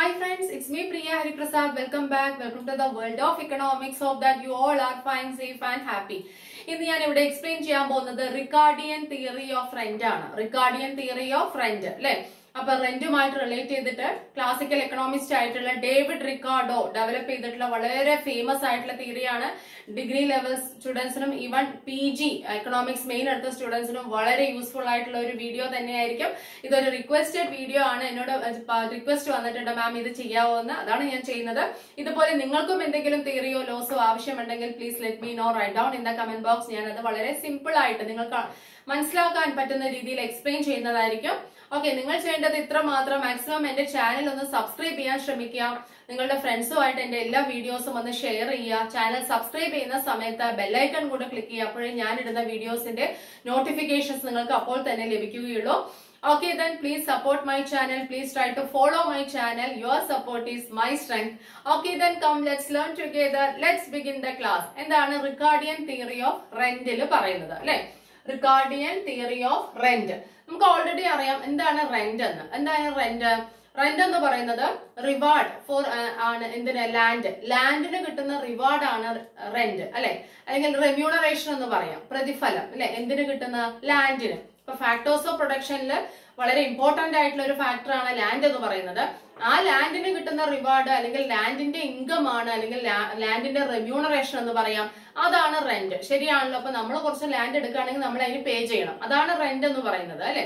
Hi friends, it's me Priya Hariprasad. Welcome back. Welcome to the world of economics. Hope that you all are fine, safe and happy. ഇന്ന് ഞാൻ ഇവിടെ explain ചെയ്യാൻ പോകുന്നത് Ricardian theory of rent ആണ് Ricardian theory of rent അല്ലെ അപ്പൊ റെന്റുമായിട്ട് relate ചെയ്തിട്ട് ക്ലാസിക്കൽ എക്കണോമിസ്റ്റ് ആയിട്ടുള്ള ഡേവിഡ് റിക്കാർഡോ ഡെവലപ്പ് ചെയ്തിട്ടുള്ള വളരെ ഫേമസ് ആയിട്ടുള്ള തിയറിയാണ് ഡിഗ്രി ലെവൽ സ്റ്റുഡൻസിനും even P G economics main എടുത്ത സ്റ്റുഡൻസിനും വളരെ യൂസ്ഫുൾ ആയിട്ടുള്ള ഒരു വീഡിയോ തന്നെയായിരിക്കും ഇതൊരു റിക്വസ്റ്റഡ് വീഡിയോ ആണ് എന്നോട് റിക്വസ്റ്റ് വന്നിട്ടുണ്ട് മാം ഇത് ചെയ്യാവോ എന്ന് അതാണ് ഞാൻ ചെയ്യുന്നത് ഇതുപോലെ നിങ്ങൾക്കും എന്തെങ്കിലും തിയറിയോ ലോസോ ആവശ്യമുണ്ടെങ്കിൽ please let me know write down in the comment box ഞാൻ അത് വളരെ സിമ്പിൾ ആയിട്ട് നിങ്ങൾക്ക് മനസ്സിലാക്കാൻ പറ്റുന്ന രീതിയിൽ എക്സ്പ്ലെയിൻ ചെയ്യുന്നതായിരിക്കും ഓക്കെ നിങ്ങൾ ചെയ്യേണ്ടത് ഇത്ര മാത്രം മാക്സിമം എന്റെ ചാനൽ ഒന്ന് സബ്സ്ക്രൈബ് ചെയ്യാൻ ശ്രമിക്കുക നിങ്ങളുടെ ഫ്രണ്ട്സുമായിട്ട് എന്റെ എല്ലാ വീഡിയോസും ഒന്ന് ഷെയർ ചെയ്യുക ചാനൽ സബ്സ്ക്രൈബ് ചെയ്യുന്ന സമയത്ത് ബെല്ലൈക്കൺ കൂടെ ക്ലിക്ക് ചെയ്യുക അപ്പോഴേ ഞാൻ ഇടുന്ന വീഡിയോസിന്റെ നോട്ടിഫിക്കേഷൻസ് നിങ്ങൾക്ക് അപ്പോൾ തന്നെ ലഭിക്കുകയുള്ളൂ Okay, then please support my channel. Please try to follow my channel. Your support is my strength. Okay, then come let's learn together. Let's begin the class. എന്താണ് റിക്കാർഡിയൻ തിയറി ഓഫ് റെന്റിൽ പറയുന്നത് അല്ലെ Ricardian theory of rent നമുക്ക് already അറിയാം എന്താണ് rent എന്ന് എന്താണ് rent rent എന്ന് പറയുന്നത് റിവാർഡ് ഫോർ ആണ് എന്തിന് ലാൻഡ് ലാൻഡിന് കിട്ടുന്ന റിവാർഡ് ആണ് റെന്റ് അല്ലെ അല്ലെങ്കിൽ റെമ്യൂണറേഷൻ എന്ന് പറയാം പ്രതിഫലം അല്ലെ എന്തിന് കിട്ടുന്ന ലാൻഡിന് ഇപ്പൊ ഫാക്ടേഴ്സ് ഓഫ് പ്രൊഡക്ഷനിൽ വളരെ ഇമ്പോർട്ടന്റ് ആയിട്ടുള്ള ഒരു ഫാക്ടറാണ് ലാൻഡ് എന്ന് പറയുന്നത് ആ ലാൻഡിന് കിട്ടുന്ന റിവാർഡ് അല്ലെങ്കിൽ ലാൻഡിന്റെ ഇൻകം ആണ് അല്ലെങ്കിൽ ലാൻഡിന്റെ റെമ്യൂണറേഷൻ എന്ന് പറയാം അതാണ് റെന്റ് ശരിയാണല്ലോ അപ്പൊ നമ്മൾ കുറച്ച് ലാൻഡ് എടുക്കുകയാണെങ്കിൽ നമ്മൾ അതിന് പേ ചെയ്യണം അതാണ് റെന്റ് എന്ന് പറയുന്നത് അല്ലെ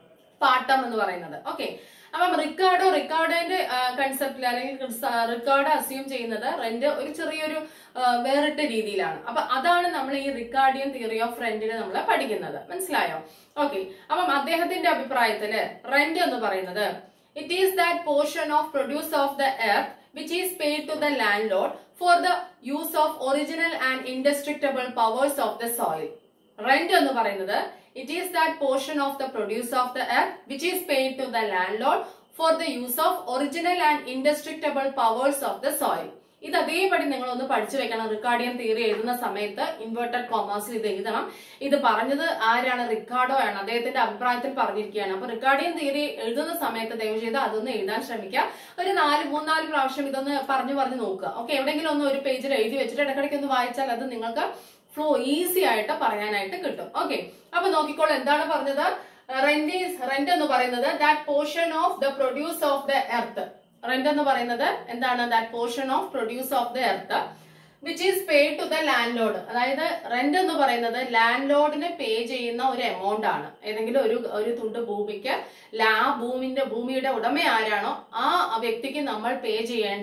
പാട്ടം എന്ന് പറയുന്നത് ഓക്കെ അപ്പം റിക്കാർഡോ റിക്കാർഡോന്റെ കൺസെപ്റ്റിൽ അല്ലെങ്കിൽ റിക്കാർഡ് അസ്യൂം ചെയ്യുന്നത് റെന്റ് ഒരു ചെറിയൊരു വേറിട്ട രീതിയിലാണ് അപ്പൊ അതാണ് നമ്മൾ ഈ റിക്കാർഡിയൻ തിയറി ഓഫ് റെന്റിന് നമ്മൾ പഠിക്കുന്നത് മനസ്സിലായോ ഓക്കെ അപ്പം അദ്ദേഹത്തിന്റെ അഭിപ്രായത്തില് റെന്റ് എന്ന് പറയുന്നത് it is that portion of produce of the earth which is paid to the landlord for the use of original and indestructible powers of the soil rent എന്ന് പറയുന്നത് it is that portion of the produce of the earth which is paid to the landlord for the use of original and indestructible powers of the soil ഇത് അതേപടി നിങ്ങൾ ഒന്ന് പഠിച്ചു വെക്കണം Ricardian theory എഴുതുന്ന സമയത്ത് ഇൻവേർട്ടഡ് കോമേഴ്സിൽ ഇത് എഴുതണം ഇത് പറഞ്ഞത് ആരാണ് റിക്കാർഡോ ആണ് അദ്ദേഹത്തിന്റെ അഭിപ്രായത്തിൽ പറഞ്ഞിരിക്കുകയാണ് അപ്പൊ റിക്കാർഡിയൻ തിയറി എഴുതുന്ന സമയത്ത് ദയവ് ചെയ്ത് അതൊന്ന് എഴുതാൻ ശ്രമിക്കുക ഒരു നാല് മൂന്നാല് പ്രാവശ്യം ഇതൊന്ന് പറഞ്ഞു പറഞ്ഞു നോക്കുക ഓക്കെ എവിടെയെങ്കിലും ഒന്ന് ഒരു പേജിൽ എഴുതി വെച്ചിട്ട് ഇടയ്ക്കിടയ്ക്ക് ഒന്ന് വായിച്ചാൽ അത് നിങ്ങൾക്ക് ഫ്ലോ ഈസി ആയിട്ട് പറയാനായിട്ട് കിട്ടും ഓക്കെ അപ്പൊ നോക്കിക്കോളൂ എന്താണ് പറഞ്ഞത് റെന്റ് ഈസ് റെന്റ് എന്ന് പറയുന്നത് that portion of the produce of the earth rent എന്ന് പറയുന്നത് എന്താണ് that portion of produce of the earth which is pay to the landlord അതായത് റെന്റ് എന്ന് പറയുന്നത് ലാൻഡ് ലോഡിന് പേ ചെയ്യുന്ന ഒരു എമൗണ്ട് ആണ് ഏതെങ്കിലും ഒരു ഒരു തുണ്ട് ഭൂമിക്ക് ആ ഭൂമിന്റെ ഭൂമിയുടെ ഉടമ ആരാണോ ആ വ്യക്തിക്ക് നമ്മൾ പേ ചെയ്യേണ്ട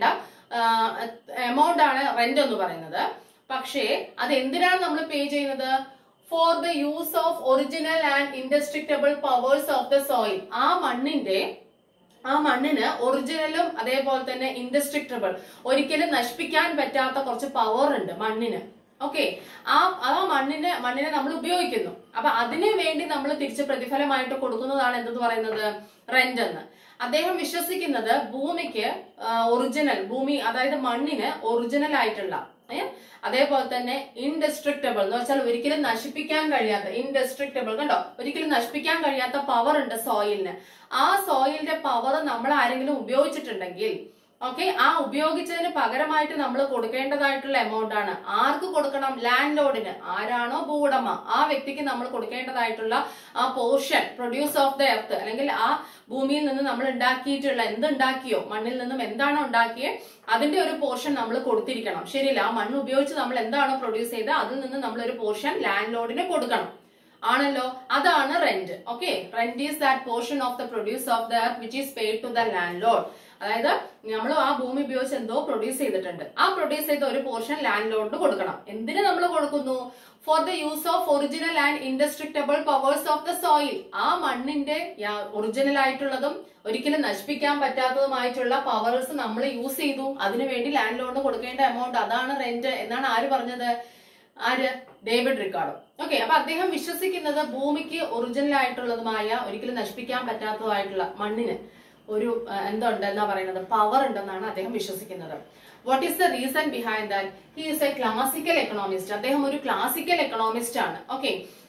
എമൗണ്ട് ആണ് റെന്റ് എന്ന് പറയുന്നത് പക്ഷേ അത് എന്തിനാണ് നമ്മൾ പേ ചെയ്യുന്നത് for the use of original and indestructible powers of the soil ആ മണ്ണിന്റെ ആ മണ്ണിന് ഒറിജിനലും അതേപോലെ തന്നെ ഇൻഡസ്ട്രിക്റ്റബിൾ ഒരിക്കലും നശിപ്പിക്കാൻ പറ്റാത്ത കുറച്ച് പവർ ഉണ്ട് മണ്ണിന് ഓക്കെ ആ ആ മണ്ണിന് മണ്ണിനെ നമ്മൾ ഉപയോഗിക്കുന്നു അപ്പൊ അതിനു വേണ്ടി നമ്മൾ തിരിച്ച് പ്രതിഫലമായിട്ട് കൊടുക്കുന്നതാണ് എന്തെന്ന് പറയുന്നത് റെന്റ് എന്ന് അദ്ദേഹം വിശ്വസിക്കുന്നത് ഭൂമിക്ക് ഒറിജിനൽ ഭൂമി അതായത് മണ്ണിന് ഒറിജിനൽ ആയിട്ടുള്ള അതേപോലെ തന്നെ ഇൻഡസ്ട്രിക്റ്റബിൾ എന്ന് വെച്ചാൽ ഒരിക്കലും നശിപ്പിക്കാൻ കഴിയാത്ത ഇൻഡസ്ട്രിക്റ്റബിൾ കണ്ടോ ഒരിക്കലും നശിപ്പിക്കാൻ കഴിയാത്ത പവർ ഉണ്ട് സോയിലിന് ആ സോയിലിന്റെ പവർ നമ്മൾ ആരെങ്കിലും ഉപയോഗിച്ചിട്ടുണ്ടെങ്കിൽ ഓക്കെ ആ ഉപയോഗിച്ചതിന് പകരമായിട്ട് നമ്മൾ കൊടുക്കേണ്ടതായിട്ടുള്ള എമൗണ്ട് ആണ് ആർക്ക് കൊടുക്കണം ലാൻഡ് ലോഡിന് ആരാണോ ഭൂവുടമ ആ വ്യക്തിക്ക് നമ്മൾ കൊടുക്കേണ്ടതായിട്ടുള്ള ആ portion produce of the earth അല്ലെങ്കിൽ ആ ഭൂമിയിൽ നിന്ന് നമ്മൾ ഉണ്ടാക്കിയിട്ടുള്ള എന്ത് ഉണ്ടാക്കിയോ മണ്ണിൽ നിന്നും എന്താണോ ഉണ്ടാക്കിയത് അതിന്റെ ഒരു പോർഷൻ നമ്മൾ കൊടുത്തിരിക്കണം ശരിയല്ല ആ മണ്ണ് ഉപയോഗിച്ച് നമ്മൾ എന്താണോ പ്രൊഡ്യൂസ് ചെയ്തത് അതിൽ നിന്ന് നമ്മൾ ഒരു പോർഷൻ ലാൻഡ് ലോഡിന് കൊടുക്കണം ആണല്ലോ അതാണ് rent okay rent is that portion of the produce of the earth which is paid to the landlord അതായത് നമ്മൾ ആ ഭൂമി ഉപയോഗിച്ച് എന്തോ പ്രൊഡ്യൂസ് ചെയ്തിട്ടുണ്ട് ആ പ്രൊഡ്യൂസ് ചെയ്ത ഒരു പോർഷൻ ലാൻഡ് ലോഡിന് കൊടുക്കണം എന്തിന് നമ്മൾ കൊടുക്കുന്നു for the use of original and indestructible powers of the soil ആ മണ്ണിന്റെ ഒറിജിനൽ ആയിട്ടുള്ളതും ഒരിക്കലും നശിപ്പിക്കാൻ പറ്റാത്തതുമായിട്ടുള്ള പവേഴ്സ് നമ്മൾ യൂസ് ചെയ്തു അതിനുവേണ്ടി ലാൻഡ് ലോഡിന് കൊടുക്കേണ്ട എമൗണ്ട് അതാണ് റെന്റ് എന്നാണ് ആര് പറഞ്ഞത് ആര് ഡേവിഡ് റിക്കാർഡോ ഓക്കെ അപ്പൊ അദ്ദേഹം വിശ്വസിക്കുന്നത് ഭൂമിക്ക് ഒറിജിനൽ ആയിട്ടുള്ളതുമായ ഒരിക്കലും നശിപ്പിക്കാൻ പറ്റാത്തതായിട്ടുള്ള മണ്ണിന് ഒരു എന്തുണ്ട് എന്നാ പറയുന്നത് പവർ ഉണ്ടെന്നാണ് അദ്ദേഹം വിശ്വസിക്കുന്നത് what is the reason behind that he is a classical economist അദ്ദേഹം ഒരു ക്ലാസിക്കൽ എക്കണോമിസ്റ്റ് ആണ് ഓക്കെ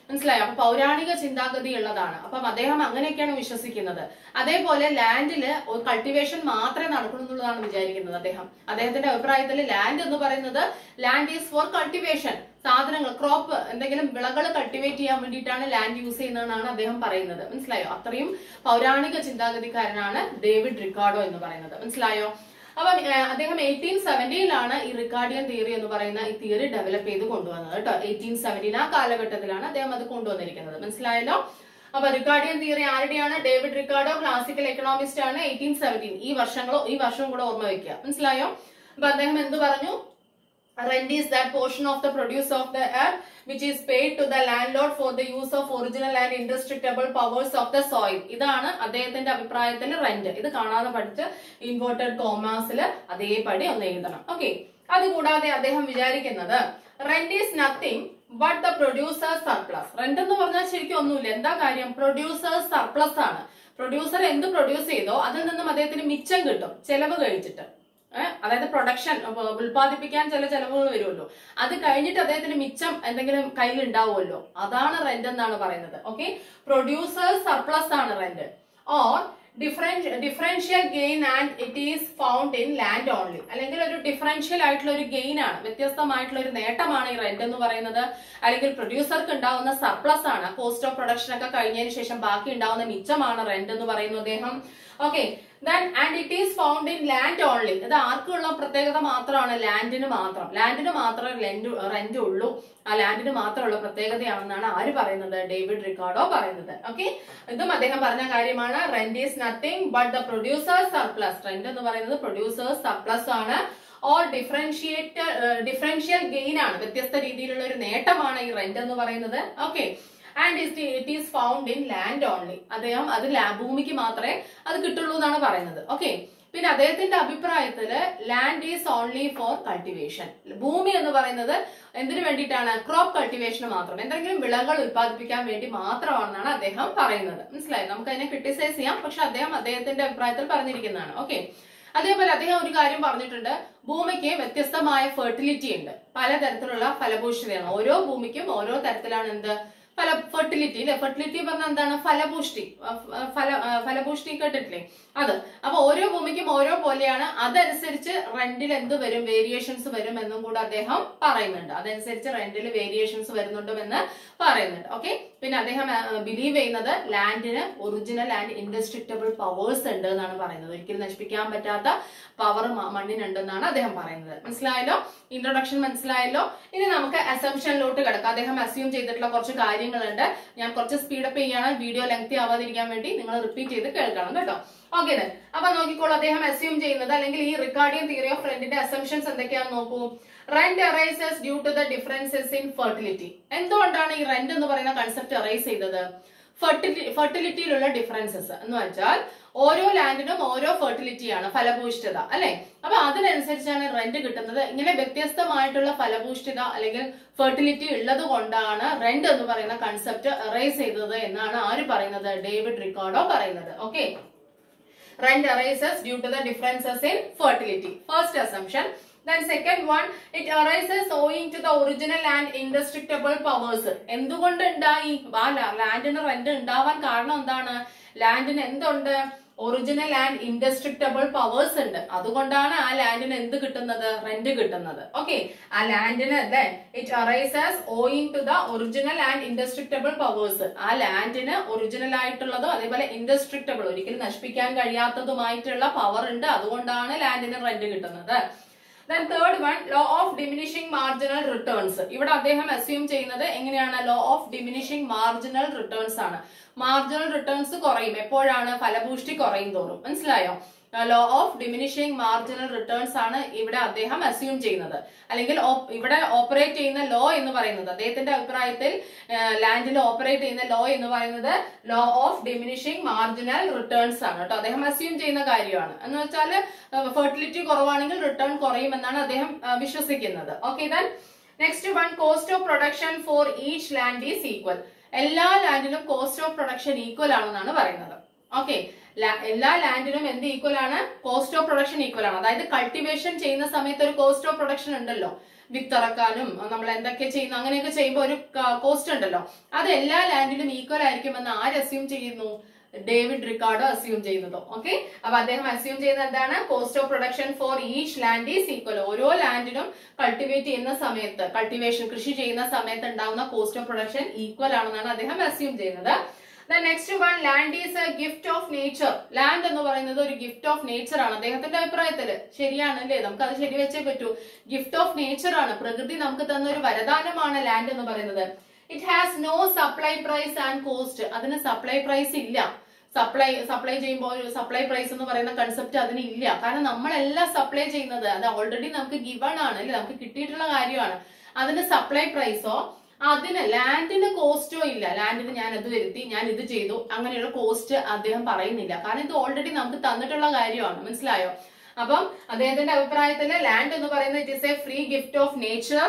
മനസ്സിലായോ അപ്പൊ പൗരാണിക ചിന്താഗതി ഉള്ളതാണ് അപ്പം അദ്ദേഹം അങ്ങനെയൊക്കെയാണ് വിശ്വസിക്കുന്നത് അതേപോലെ ലാൻഡില് കൾട്ടിവേഷൻ മാത്രമേ നടക്കൂ എന്നുള്ളതാണ് വിചാരിക്കുന്നത് അദ്ദേഹം അദ്ദേഹത്തിന്റെ അഭിപ്രായത്തിൽ ലാൻഡ് എന്ന് പറയുന്നത് ലാൻഡ് ഈസ് ഫോർ കൾട്ടിവേഷൻ സാധനങ്ങൾ ക്രോപ്പ് എന്തെങ്കിലും വിളകൾ കൾട്ടിവേറ്റ് ചെയ്യാൻ വേണ്ടിയിട്ടാണ് ലാൻഡ് യൂസ് ചെയ്യുന്നതെന്നാണ് അദ്ദേഹം പറയുന്നത് മനസ്സിലായോ അത്രയും പൗരാണിക ചിന്താഗതിക്കാരനാണ് ഡേവിഡ് റിക്കാർഡോ എന്ന് പറയുന്നത് മനസ്സിലായോ അപ്പൊ അദ്ദേഹം എയ്റ്റീൻ സെവന്റിയിലാണ് ഈ റിക്കാർഡിയൻ തിയറി എന്ന് പറയുന്ന ഈ തിയറി ഡെവലപ്പ് ചെയ്ത് കൊണ്ടുവന്നത് കേട്ടോ എയ്റ്റീൻ സെവന്റീൻ ആ കാലഘട്ടത്തിലാണ് അദ്ദേഹം അത് കൊണ്ടുവന്നിരിക്കുന്നത് മനസ്സിലായല്ലോ അപ്പൊ റിക്കാർഡിയൻ തിയറി ആരുടെയാണ് ഡേവിഡ് റിക്കാർഡോ ക്ലാസിക്കൽ എക്കണോമിസ്റ്റ് ആണ് എയ്റ്റീൻ സെവന്റീൻ ഈ വർഷങ്ങളോ ഈ വർഷവും കൂടെ ഓർമ്മ വെക്കുക മനസ്സിലായോ അപ്പൊ അദ്ദേഹം എന്ത് പറഞ്ഞു rent is that portion of the produce of the earth which is paid to the landlord for the use of original and indestructible powers of the soil ഇതാണ് അദ്ദേഹത്തിന്റെ അഭിപ്രായത്തിൽ റെന്റ് ഇത് കാണാതെ പഠിച്ച് ഇൻവേർട്ടഡ് കോമാസിൽ അതേപടി ഒന്ന് എഴുതണം ഓക്കെ അതുകൂടാതെ അദ്ദേഹം വിചാരിക്കുന്നത് rent is nothing but the producer's surplus rent എന്ന് പറഞ്ഞാൽ ശരിക്കും ഒന്നുമില്ല എന്താ കാര്യം പ്രൊഡ്യൂസേഴ്സ് സർപ്ലസ് ആണ് പ്രൊഡ്യൂസർ എന്ത് പ്രൊഡ്യൂസ് ചെയ്തോ അതിൽ നിന്നും അദ്ദേഹത്തിന് മിച്ചം കിട്ടും ചെലവ് കഴിച്ചിട്ട് ഏഹ് അതായത് പ്രൊഡക്ഷൻ ഉൽപ്പാദിപ്പിക്കാൻ ചില ചെലവുകൾ വരുമല്ലോ അത് കഴിഞ്ഞിട്ട് അദ്ദേഹത്തിന് മിച്ചം എന്തെങ്കിലും കയ്യിൽ ഉണ്ടാവുമല്ലോ അതാണ് റെന്റ് എന്നാണ് പറയുന്നത് ഓക്കെ പ്രൊഡ്യൂസേഴ്സ് സർപ്ലസ് ആണ് rent or differential differential gain and it is found in land only അല്ലെങ്കിൽ ഒരു ഡിഫറൻഷ്യൽ ആയിട്ടുള്ള ഒരു ഗെയിൻ ആണ് വ്യത്യസ്തമായിട്ടുള്ള ഒരു നേട്ടമാണ് ഈ റെന്റ് എന്ന് പറയുന്നത് അല്ലെങ്കിൽ പ്രൊഡ്യൂസർക്ക് ഉണ്ടാവുന്ന സർപ്ലസ് ആണ് കോസ്റ്റ് ഓഫ് പ്രൊഡക്ഷൻ ഒക്കെ കഴിഞ്ഞതിന് ശേഷം ബാക്കി ഉണ്ടാവുന്ന മിച്ചമാണ് റെന്റ് എന്ന് പറയുന്നു അദ്ദേഹം okay then and it is found in land only ഇത് ആർക്കുള്ള പ്രത്യേകത മാത്രമാണ് ലാൻഡിന് മാത്രം ലാൻഡിന് മാത്രമേ ലെൻഡ് റെന്റ് ഉള്ളൂ ആ ലാൻഡിന് മാത്രമുള്ള പ്രത്യേകതയാണെന്നാണ് ആര് പറയുന്നത് ഡേവിഡ് റിക്കാർഡോ പറയുന്നത് ഓക്കെ ഇതും അദ്ദേഹം പറഞ്ഞ കാര്യമാണ് rent is nothing but the producer's surplus rent എന്ന് പറയുന്നത് പ്രൊഡ്യൂസേഴ്സ് സർപ്ലസ് ആണ് ഓർ ഡിഫറൻഷിയേറ്റ് ഡിഫറൻഷ്യൽ ഗെയിൻ ആണ് വ്യത്യസ്ത രീതിയിലുള്ള ഒരു നേട്ടമാണ് ഈ റെന്റ് എന്ന് പറയുന്നത് okay and it is found in land only അദ്ദേഹം അത് ലാ- ഭൂമിക്ക് മാത്രമേ അത് കിട്ടുള്ളൂ എന്നാണ് പറയുന്നത് ഓക്കെ പിന്നെ അദ്ദേഹത്തിന്റെ അഭിപ്രായത്തില് land is only for cultivation ഭൂമി എന്ന് പറയുന്നത് എന്തിനു വേണ്ടിയിട്ടാണ് ക്രോപ്പ് കൾട്ടിവേഷന് മാത്രം എന്തെങ്കിലും വിളകൾ ഉൽപ്പാദിപ്പിക്കാൻ വേണ്ടി മാത്രമാണെന്നാണ് അദ്ദേഹം പറയുന്നത് മനസ്സിലായി നമുക്ക് അതിനെ ക്രിട്ടിസൈസ് ചെയ്യാം പക്ഷെ അദ്ദേഹം അദ്ദേഹത്തിന്റെ അഭിപ്രായത്തിൽ പറഞ്ഞിരിക്കുന്നതാണ് ഓക്കെ അതേപോലെ അദ്ദേഹം ഒരു കാര്യം പറഞ്ഞിട്ടുണ്ട് ഭൂമിക്ക് വ്യത്യസ്തമായ ഫെർട്ടിലിറ്റി ഉണ്ട് പലതരത്തിലുള്ള ഫലഭൂഷ്ഠിതയാണ് ഓരോ ഭൂമിക്കും ഓരോ തരത്തിലാണ് എന്ത് ഫല ഫെർട്ടിലിറ്റി അല്ലെ ഫെർട്ടിലിറ്റി പറഞ്ഞാൽ എന്താണ് ഫലപുഷ്ടി അഹ് ഫ- ഫല അഹ് ഫലപുഷ്ടി കേട്ടിട്ടില്ലേ അത് അപ്പൊ ഓരോ ഭൂമിക്കും ഓരോ പോലെയാണ് അതനുസരിച്ച് റെന്റിൽ എന്ത് വരും വേരിയേഷൻസ് വരും എന്നും കൂടെ അദ്ദേഹം പറയുന്നുണ്ട് അതനുസരിച്ച് റെന്റിൽ വേരിയേഷൻസ് വരുന്നുണ്ടെന്ന് പറയുന്നുണ്ട് ഓക്കെ പിന്നെ അദ്ദേഹം ബിലീവ് ചെയ്യുന്നത് ലാൻഡിന് ഒറിജിനൽ ആൻഡ് ഇൻഡസ്ട്രിക്റ്റബിൾ പവേഴ്സ് ഉണ്ട് എന്നാണ് പറയുന്നത് ഒരിക്കലും നശിപ്പിക്കാൻ പറ്റാത്ത പവർ മണ്ണിനുണ്ടെന്നാണ് അദ്ദേഹം പറയുന്നത് മനസ്സിലായല്ലോ ഇൻട്രൊഡക്ഷൻ മനസ്സിലായല്ലോ ഇനി നമുക്ക് അസംഷനിലോട്ട് കിടക്കാം അദ്ദേഹം അസ്യൂം ചെയ്തിട്ടുള്ള കുറച്ച് കാര്യങ്ങളുണ്ട് ഞാൻ കുറച്ച് സ്പീഡപ്പ് ചെയ്യാണ് വീഡിയോ ലെങ്തി ആവാതിരിക്കാൻ വേണ്ടി നിങ്ങൾ റിപ്പീറ്റ് ചെയ്ത് കേൾക്കണം കേട്ടോ ഓക്കെ അപ്പൊ നോക്കിക്കോളൂ അദ്ദേഹം അസ്യൂം ചെയ്യുന്നത് അല്ലെങ്കിൽ ഈ റിക്കാർഡിയൻ തിയറി ഓഫ് റെന്റിന്റെ അസംഷൻസ് എന്തൊക്കെയാന്ന് നോക്കൂ rent arises due to the differences in fertility എന്തുകൊണ്ടാണ് ഈ റെന്റ് എന്ന് പറയുന്ന കൺസെപ്റ്റ് അറൈസ് ചെയ്തത് ഫെർട്ടിലിറ്റിയിലുള്ള ഡിഫറൻസസ് എന്ന് വെച്ചാൽ ഓരോ ലാൻഡിനും ഓരോ ഫെർട്ടിലിറ്റിയാണ് ഫലഭൂഷ്ഠിത അല്ലെ അപ്പൊ അതിനനുസരിച്ചാണ് റെന്റ് കിട്ടുന്നത് ഇങ്ങനെ വ്യത്യസ്തമായിട്ടുള്ള ഫലഭൂഷ്ഠിത അല്ലെങ്കിൽ ഫെർട്ടിലിറ്റി ഉള്ളത് കൊണ്ടാണ് റെന്റ് എന്ന് പറയുന്ന കൺസെപ്റ്റ് അറൈസ് ചെയ്തത് എന്നാണ് ആര് പറയുന്നത് ഡേവിഡ് റിക്കാർഡോ പറയുന്നത് okay rent arises due to the differences in fertility. First assumption. Then second one, it arises owing to the original and indestructible powers. എന്തുകൊണ്ട് ഉണ്ടായി ആ ലാൻഡിന് റെന്റ് ഉണ്ടാവാൻ കാരണം എന്താണ് ലാൻഡിന് എന്തുണ്ട് ഒറിജിനൽ ആൻഡ് ഇൻഡസ്ട്രിക്റ്റബിൾ പവേഴ്സ് ഉണ്ട് അതുകൊണ്ടാണ് ആ ലാൻഡിന് എന്ത് കിട്ടുന്നത് റെന്റ് കിട്ടുന്നത് ഓക്കെ ആ ലാൻഡിന് അല്ലേ it arises owing to the original and indestructible powers ആ ലാൻഡിന് ഒറിജിനൽ ആയിട്ടുള്ളതും അതേപോലെ ഇൻഡസ്ട്രിക്റ്റബിൾ ഒരിക്കലും നശിപ്പിക്കാൻ കഴിയാത്തതുമായിട്ടുള്ള പവർ ഉണ്ട് അതുകൊണ്ടാണ് ലാൻഡിന് റെന്റ് കിട്ടുന്നത് then third one law of diminishing marginal returns ഇവിടെ അദ്ദേഹം അസ്യൂം ചെയ്യുന്നത് എങ്ങനെയാണ് law of diminishing marginal returns ആണ് മാർജിനൽ റിട്ടേൺസ് കുറയും എപ്പോഴാണ് ഫലഭൂഷ്ടി കുറയും തോറും മനസ്സിലായോ law of diminishing marginal returns ആണ് ഇവിടെ അദ്ദേഹം അസ്യൂം ചെയ്യുന്നത് അല്ലെങ്കിൽ op- ഇവിടെ ഓപ്പറേറ്റ് ചെയ്യുന്ന ലോ എന്ന് പറയുന്നത് അദ്ദേഹത്തിന്റെ അഭിപ്രായത്തിൽ ലാൻഡിൽ ഓപ്പറേറ്റ് ചെയ്യുന്ന ലോ എന്ന് പറയുന്നത് law of diminishing marginal returns ആണ് കേട്ടോ അദ്ദേഹം അസ്യൂം ചെയ്യുന്ന കാര്യമാണ് എന്ന് വെച്ചാൽ ഫെർട്ടിലിറ്റി കുറവാണെങ്കിൽ റിട്ടേൺ കുറയും എന്നാണ് അദ്ദേഹം ആ, വിശ്വസിക്കുന്നത് okay then next one cost of production for each land is equal എല്ലാ ലാൻഡിനും കോസ്റ്റ് ഓഫ് പ്രൊഡക്ഷൻ ഈക്വൽ ആണെന്നാണ് പറയുന്നത് ഓക്കെ ലാ- എല്ലാ ലാൻഡിനും എന്ത് ഈക്വൽ ആണ് കോസ്റ്റ് ഓഫ് പ്രൊഡക്ഷൻ ഈക്വൽ ആണ് അതായത് കൾട്ടിവേഷൻ ചെയ്യുന്ന സമയത്ത് ഒരു കോസ്റ്റ് ഓഫ് പ്രൊഡക്ഷൻ ഉണ്ടല്ലോ വിത്തിറക്കാനും നമ്മൾ എന്തൊക്കെ ചെയ്യുന്നു അങ്ങനെയൊക്കെ ചെയ്യുമ്പോൾ ഒരു കോസ്റ്റ് ഉണ്ടല്ലോ അത് എല്ലാ ലാൻഡിലും ഈക്വൽ ആയിരിക്കുമെന്ന് ആര് അസ്യൂം ചെയ്യുന്നു ഡേവിഡ് റിക്കാർഡോ അസ്യൂം ചെയ്യുന്നത് ഓക്കെ അപ്പൊ അദ്ദേഹം അസ്യൂം ചെയ്യുന്നത് എന്താണ് cost of production for each land is equal ഓരോ ലാൻഡിനും കൾട്ടിവേറ്റ് ചെയ്യുന്ന സമയത്ത് കൾട്ടിവേഷൻ കൃഷി ചെയ്യുന്ന സമയത്ത് ഉണ്ടാവുന്ന കോസ്റ്റ് ഓഫ് പ്രൊഡക്ഷൻ ഈക്വൽ ആണെന്നാണ് അദ്ദേഹം അസ്യൂം ചെയ്യുന്നത് next one land is a gift of nature land എന്ന് പറയുന്നത് ഒരു ഗിഫ്റ്റ് ഓഫ് നേച്ചർ ആണ് അദ്ദേഹത്തിന്റെ അഭിപ്രായത്തില് ശരിയാണ് അല്ലേ നമുക്ക് അത് ശരിവെച്ചേ പറ്റൂ ഗിഫ്റ്റ് ഓഫ് നേച്ചർ ആണ് പ്രകൃതി നമുക്ക് തന്ന ഒരു വരദാനമാണ് ലാൻഡ് എന്ന് പറയുന്നത് it has no supply price and cost അതിന് സപ്ലൈ പ്രൈസ് ഇല്ല സപ്ലൈ സപ്ലൈ ചെയ്യുമ്പോൾ ഒരു സപ്ലൈ പ്രൈസ് എന്ന് പറയുന്ന കൺസെപ്റ്റ് അതിന് ഇല്ല കാരണം നമ്മളെല്ലാം സപ്ലൈ ചെയ്യുന്നത് അത് ഓൾറെഡി നമുക്ക് ഗിവൺ ആണ് അല്ലെ നമുക്ക് കിട്ടിയിട്ടുള്ള കാര്യമാണ് അതിന് സപ്ലൈ പ്രൈസോ അതിന് ലാൻഡിന് കോസ്റ്റോ ഇല്ല ലാൻഡിന് ഞാൻ അത് വരുത്തി ഞാൻ ഇത് ചെയ്തു അങ്ങനെയുള്ള കോസ്റ്റ് അദ്ദേഹം പറയുന്നില്ല കാരണം ഇത് ഓൾറെഡി നമുക്ക് തന്നിട്ടുള്ള കാര്യമാണ് മനസ്സിലായോ അപ്പം അദ്ദേഹത്തിന്റെ അഭിപ്രായത്തില് ലാൻഡ് എന്ന് പറയുന്നത് it is a free gift of nature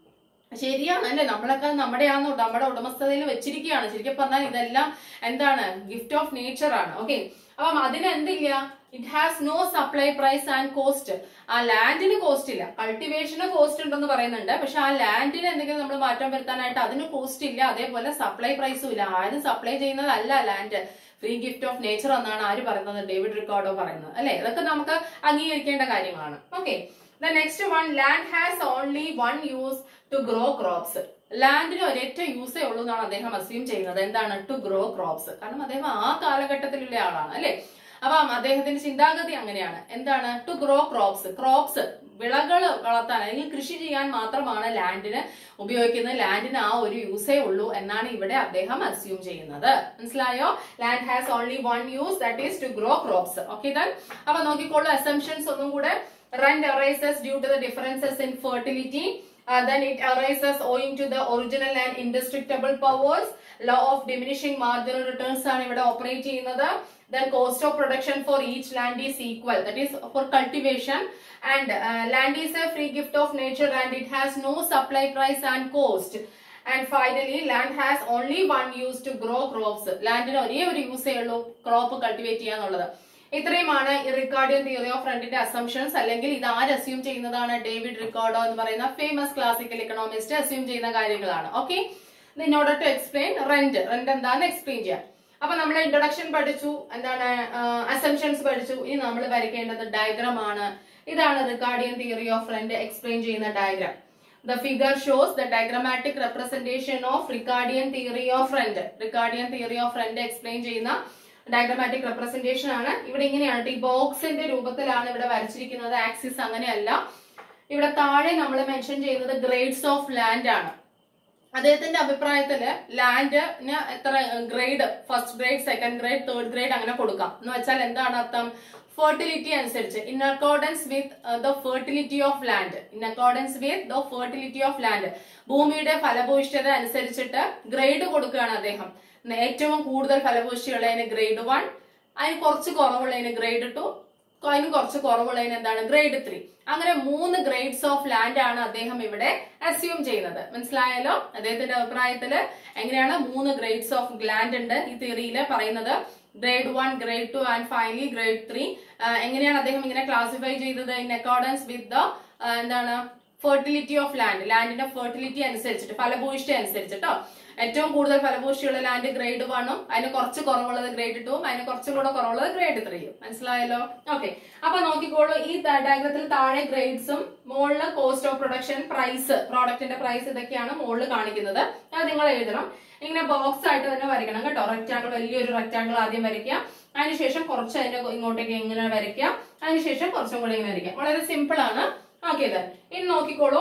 ശരിയാണ് അല്ലേ നമ്മളൊക്കെ നമ്മുടെയാണോ നമ്മുടെ ഉടമസ്ഥതയിൽ വെച്ചിരിക്കുകയാണ് ശരിക്കും പറഞ്ഞാൽ ഇതെല്ലാം എന്താണ് ഗിഫ്റ്റ് ഓഫ് നേച്ചർ ആണ് ഓക്കെ അപ്പം അതിന് എന്തില്ല it has no supply price and cost ആ ലാൻഡിന് കോസ്റ്റ് ഇല്ല കൾട്ടിവേഷന് കോസ്റ്റ് ഉണ്ടെന്ന് പറയുന്നുണ്ട് പക്ഷെ ആ ലാൻഡിന് എന്തെങ്കിലും നമ്മൾ മാറ്റം വരുത്താനായിട്ട് അതിന് കോസ്റ്റ് ഇല്ല അതേപോലെ സപ്ലൈ പ്രൈസും ഇല്ല ആരും സപ്ലൈ ചെയ്യുന്നതല്ല land free gift of nature എന്നാണ് ആര് പറയുന്നത് ഡേവിഡ് റിക്കാർഡോ പറയുന്നത് അല്ലെ ഇതൊക്കെ നമുക്ക് അംഗീകരിക്കേണ്ട കാര്യങ്ങളാണ് okay the next one land has only one use to grow crops ലാൻഡിന് ഒരൊറ്റ യൂസേ ഉള്ളൂ എന്നാണ് അദ്ദേഹം അസ്യൂം ചെയ്യുന്നത് എന്താണ് ടു ഗ്രോ ക്രോപ്സ് കാരണം അദ്ദേഹം ആ കാലഘട്ടത്തിലുള്ള ആളാണ് അല്ലെ അപ്പം അദ്ദേഹത്തിന്റെ ചിന്താഗതി അങ്ങനെയാണ് എന്താണ് ടു ഗ്രോ ക്രോപ്സ് ക്രോപ്സ് വിളകൾ വളർത്താൻ അല്ലെങ്കിൽ കൃഷി ചെയ്യാൻ മാത്രമാണ് ലാൻഡിന് ഉപയോഗിക്കുന്നത് ലാൻഡിന് ആ ഒരു യൂസേ ഉള്ളൂ എന്നാണ് ഇവിടെ അദ്ദേഹം അസ്യൂം ചെയ്യുന്നത് മനസ്സിലായോ land has only one use that is to grow crops okay then അപ്പൊ നോക്കിക്കോളൂ അസംഷൻസ് ഒന്നും കൂടെ rent arises due to the differences in fertility. Uh, then it arises owing to the original and indestructible powers. Law of diminishing marginal returns ആണ് ഇവിടെ operate ചെയ്യുന്നത് then cost of production for each land is equal that is for cultivation and uh, land is a free gift of nature and it has no supply price and cost and finally land has only one use to grow crops ലാൻഡിന് ഒരേ ഒരു യൂസേ ഉള്ളൂ crop cultivate ചെയ്യാന്നുള്ളത് ഇത്രയുമാണ് ഈ Ricardian theory of ഫ്രണ്ടിന്റെ assumptions അല്ലെങ്കിൽ ഇത് ആര് അസ്യൂം ചെയ്യുന്നതാണ് ഡേവിഡ് റിക്കാർഡോ എന്ന് പറയുന്ന ഫേമസ് ക്ലാസിക്കൽ ഇക്കണോമിസ്റ്റ് അസ്യൂം ചെയ്യുന്ന കാര്യങ്ങളാണ് okay in order to explain rent rent എന്താണെന്ന് എക്സ്പ്ലെയിൻ ചെയ്യാം അപ്പൊ നമ്മൾ ഇൻട്രൊഡക്ഷൻ പഠിച്ചു എന്താണ് അസംഷൻസ് പഠിച്ചു ഇനി നമ്മൾ വരയ്ക്കേണ്ടത് ഡയഗ്രാം ആണ് ഇതാണ് Ricardian theory of rent explain ചെയ്യുന്ന diagram The figure shows the diagrammatic representation of Ricardian theory of rent. Ricardian theory of rent explain ചെയ്യുന്ന ഡയഗ്രമാറ്റിക് റെപ്രസെന്റേഷൻ ആണ് ഇവിടെ ഇങ്ങനെയാണ് ഈ ബോക്സിന്റെ രൂപത്തിലാണ് ഇവിടെ വരച്ചിരിക്കുന്നത് ആക്സിസ് അങ്ങനെയല്ല ഇവിടെ താഴെ നമ്മൾ മെൻഷൻ ചെയ്യുന്നത് ഗ്രേഡ്സ് ഓഫ് ലാൻഡ് ആണ് അദ്ദേഹത്തിന്റെ അഭിപ്രായത്തില് ലാൻഡിന് എത്ര grade first grade second grade third grade അങ്ങനെ കൊടുക്കാം എന്ന് വെച്ചാൽ എന്താണ് അർത്ഥം ഫെർട്ടിലിറ്റി അനുസരിച്ച് in accordance with the fertility of land in accordance with the fertility of land ഭൂമിയുടെ ഫലഭൂയിഷ്ഠത അനുസരിച്ചിട്ട് ഗ്രേഡ് കൊടുക്കുകയാണ് അദ്ദേഹം ഏറ്റവും കൂടുതൽ ഫലഭൂഷ്ടിയുള്ളതിന് ഗ്രേഡ് വൺ അതിന് കുറച്ച് കുറവുള്ളതിന് ഗ്രേഡ് ടു അതിന് കുറച്ച് കുറവുള്ളതിന് എന്താണ് ഗ്രേഡ് ത്രീ അങ്ങനെ മൂന്ന് ഗ്രേഡ്സ് ഓഫ് ലാൻഡ് ആണ് അദ്ദേഹം ഇവിടെ അസ്യൂം ചെയ്യുന്നത് മനസ്സിലായല്ലോ അദ്ദേഹത്തിന്റെ അഭിപ്രായത്തില് എങ്ങനെയാണ് മൂന്ന് ഗ്രേഡ്സ് ഓഫ് ലാൻഡ് ഉണ്ട് ഈ തിയറിയിൽ പറയുന്നത് grade one grade two and finally grade three എങ്ങനെയാണ് അദ്ദേഹം ഇങ്ങനെ ക്ലാസിഫൈ ചെയ്തത് ഇൻ അക്കോർഡൻസ് വിത്ത് ദ എന്താണ് ഫെർട്ടിലിറ്റി ഓഫ് ലാൻഡ് ലാൻഡിന്റെ ഫെർട്ടിലിറ്റി അനുസരിച്ചിട്ട് ഫലഭൂയിഷ്ഠ അനുസരിച്ചിട്ടോ ഏറ്റവും കൂടുതൽ ഫലഭൂഷ്ടിയുള്ള ലാൻഡ് ഗ്രേഡ് വണ്ണും അതിന് കുറച്ച് കുറവുള്ളത് ഗ്രേഡ് ടൂവും അതിന് കുറച്ചും കൂടെ കുറവുള്ളത് ഗ്രേഡ് ത്രീയും മനസ്സിലായല്ലോ ഓക്കെ അപ്പൊ നോക്കിക്കോളൂ ഈ ഡയഗ്രത്തിൽ താഴെ ഗ്രേഡ്സും മുകളില് കോസ്റ്റ് ഓഫ് പ്രൊഡക്ഷൻ പ്രൈസ് പ്രോഡക്റ്റിന്റെ പ്രൈസ് ഇതൊക്കെയാണ് മുകളിൽ കാണിക്കുന്നത് അത് നിങ്ങൾ എഴുതണം ഇങ്ങനെ ബോക്സ് ആയിട്ട് തന്നെ വരയ്ക്കണം കേട്ടോ റെക്ടാങ്കിൾ വലിയൊരു റെക്ടാങ്കിൾ ആദ്യം വരയ്ക്കുക അതിനുശേഷം കുറച്ച് അതിന്റെ ഇങ്ങോട്ടേക്ക് ഇങ്ങനെ വരയ്ക്കുക അതിനുശേഷം കുറച്ചും കൂടെ ഇങ്ങനെ വരയ്ക്കുക വളരെ സിമ്പിൾ ആണ് ഓക്കെ ഇത് ഇനി നോക്കിക്കോളൂ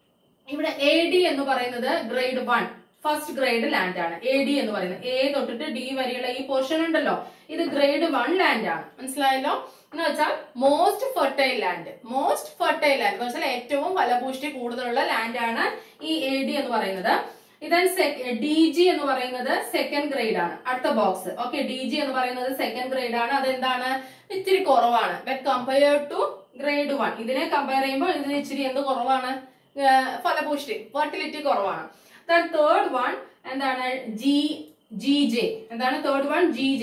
ഇവിടെ എ ഡി എന്ന് പറയുന്നത് grade one first grade land ആണ് എ ഡി എന്ന് പറയുന്നത് എ തൊട്ടിട്ട് ഡി വരെയുള്ള ഈ പോർഷൻ ഉണ്ടല്ലോ ഇത് ഗ്രേഡ് വൺ ലാൻഡ് ആണ് മനസ്സിലായല്ലോ എന്ന് വെച്ചാൽ most fertile land most fertile land എന്ന് വെച്ചാൽ ഏറ്റവും ഫലഭൂഷ്ടി കൂടുതലുള്ള ലാൻഡ് ആണ് ഈ എ ഡി എന്ന് പറയുന്നത് ഇതൻ ഡി ജി എന്ന് പറയുന്നത് സെക്കൻഡ് ഗ്രേഡ് ആണ് അടുത്ത ബോക്സ് ഓക്കെ ഡി ജി എന്ന് പറയുന്നത് സെക്കൻഡ് ഗ്രേഡ് ആണ് അതെന്താണ് ഇത്തിരി കുറവാണ് but compare to grade one ഇതിനെ കമ്പയർ ചെയ്യുമ്പോൾ ഇതിന് ഇച്ചിരി എന്ത് കുറവാണ് ഫലഭൂഷ്ടി ഫെർട്ടിലിറ്റി കുറവാണ് തേർഡ് വൺ എന്താണ് ജി ജി ജെ എന്താണ് തേർഡ് വൺ ജി ജെ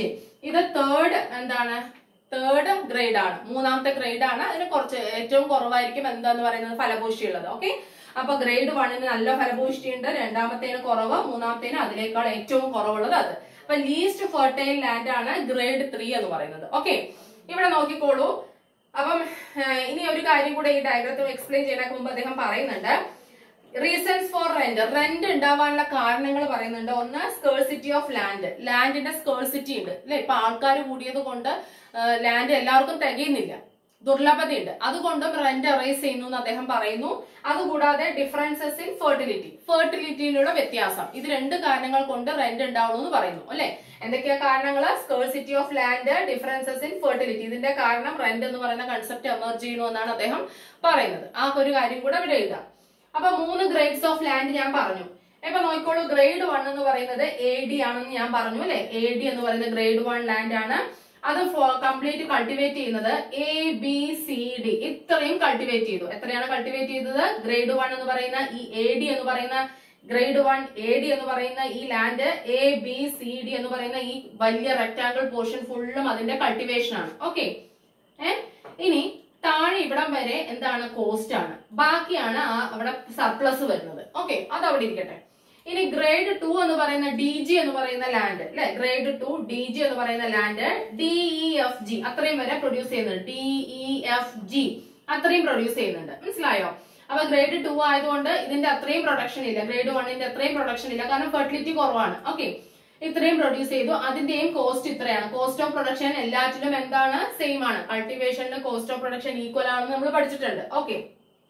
ഇത് തേർഡ് എന്താണ് തേർഡ് ഗ്രേഡ് ആണ് മൂന്നാമത്തെ ഗ്രേഡ് ആണ് അതിന് കുറച്ച് ഏറ്റവും കുറവായിരിക്കും എന്താന്ന് പറയുന്നത് ഫലഭൂഷ്ടി ഉള്ളത് ഓക്കെ അപ്പൊ ഗ്രേഡ് വണ്ണിന് നല്ല ഫലഭൂഷ്ടി ഉണ്ട് രണ്ടാമത്തേന് കുറവ് മൂന്നാമത്തേന് അതിനേക്കാൾ ഏറ്റവും കുറവുള്ളത് അത് അപ്പൊ ലീസ്റ്റ് ഫെർട്ടൈൽ ലാൻഡ് ആണ് ഗ്രേഡ് ത്രീ എന്ന് പറയുന്നത് ഓക്കെ ഇവിടെ നോക്കിക്കോളൂ അപ്പം ഏഹ്, ഇനി ഒരു കാര്യം കൂടെ ഈ ഡയഗ്രത്തിൽ എക്സ്പ്ലെയിൻ ചെയ്യുന്നതിന് മുമ്പ് അദ്ദേഹം പറയുന്നുണ്ട് റീസൺസ് ഫോർ റെന്റ് റെന്റ് ഉണ്ടാവാനുള്ള കാരണങ്ങൾ പറയുന്നുണ്ട് ഒന്ന് സ്കേഴ്സിറ്റി ഓഫ് ലാൻഡ് ലാൻഡിന്റെ സ്കേഴ്സിറ്റി ഉണ്ട് അല്ലെ ഇപ്പൊ ആൾക്കാർ കൂടിയത് കൊണ്ട് ലാൻഡ് എല്ലാവർക്കും തികയുന്നില്ല ദുർലഭതയുണ്ട് അതുകൊണ്ടും റെന്റ് അറേസ് ചെയ്യുന്നു എന്ന് അദ്ദേഹം പറയുന്നു അതുകൂടാതെ ഡിഫറൻസസ് ഇൻ ഫെർട്ടിലിറ്റി ഫെർട്ടിലിറ്റിയിലുള്ള വ്യത്യാസം ഇത് രണ്ട് കാരണങ്ങൾ കൊണ്ട് റെന്റ് ഉണ്ടാവുന്നു എന്ന് പറയുന്നു അല്ലെ എന്തൊക്കെയാ കാരണങ്ങൾ scarcity of land differences in fertility ഇതിന്റെ കാരണം റെന്റ് എന്ന് പറയുന്ന കൺസെപ്റ്റ് എമർജ് ചെയ്യുന്നു എന്നാണ് അദ്ദേഹം പറയുന്നത് ആ ഒരു കാര്യം കൂടെ ഇവിടെ എഴുതാം അപ്പൊ മൂന്ന് ഗ്രേഡ്സ് ഓഫ് ലാൻഡ് ഞാൻ പറഞ്ഞു ഇപ്പൊ നോക്കിക്കോളൂ ഗ്രേഡ് വൺ എന്ന് പറയുന്നത് എ ഡി ആണെന്ന് ഞാൻ പറഞ്ഞു അല്ലെ എ ഡി എന്ന് പറയുന്നത് ഗ്രേഡ് വൺ ലാൻഡ് ആണ് അത് കംപ്ലീറ്റ് കൾട്ടിവേറ്റ് ചെയ്യുന്നത് എ ബി സി ഡി ഇത്രയും കൾട്ടിവേറ്റ് ചെയ്തു എത്രയാണ് കൾട്ടിവേറ്റ് ചെയ്തത് ഗ്രേഡ് വൺ എന്ന് പറയുന്ന ഈ എ ഡി എന്ന് പറയുന്ന ഗ്രേഡ് വൺ എ ഡി എന്ന് പറയുന്ന ഈ land A B C D എന്ന് പറയുന്ന ഈ വലിയ റെക്ടാങ്കിൾ പോർഷൻ ഫുള്ളും അതിന്റെ കൾട്ടിവേഷൻ ആണ് ഓക്കെ ഏ ഇനി താഴെ ഇവിടം വരെ എന്താണ് കോസ്റ്റ് ആണ് ബാക്കിയാണ് ആ അവിടെ സർപ്ലസ് വരുന്നത് ഓക്കെ അത് അവിടെ ഇരിക്കട്ടെ ഇനി ഗ്രേഡ് ടു എന്ന് പറയുന്ന ഡി ജി എന്ന് പറയുന്ന ലാൻഡ് അല്ലെ ഗ്രേഡ് ടു ഡി ജി എന്ന് പറയുന്ന land D E F G അത്രയും വരെ പ്രൊഡ്യൂസ് ചെയ്യുന്നുണ്ട് ഡി ഇ എഫ് ജി അത്രയും പ്രൊഡ്യൂസ് ചെയ്യുന്നുണ്ട് മനസ്സിലായോ അപ്പൊ ഗ്രേഡ് ടു ആയതുകൊണ്ട് ഇതിന്റെ അത്രയും പ്രൊഡക്ഷൻ ഇല്ല ഗ്രേഡ് വണ്ണിന്റെ അത്രയും പ്രൊഡക്ഷൻ ഇല്ല കാരണം ഫെർട്ടിലിറ്റി കുറവാണ് ഓക്കെ ഇത്രയും പ്രൊഡ്യൂസ് ചെയ്തു അതിന്റെയും കോസ്റ്റ് ഇത്രയാണ് കോസ്റ്റ് ഓഫ് പ്രൊഡക്ഷൻ എല്ലാറ്റിലും എന്താണ് സെയിം ആണ് കൾട്ടിവേഷന്റെ കോസ്റ്റ് ഓഫ് പ്രൊഡക്ഷൻ ഈക്വൽ ആണെന്ന് നമ്മൾ പഠിച്ചിട്ടുണ്ട് ഓക്കെ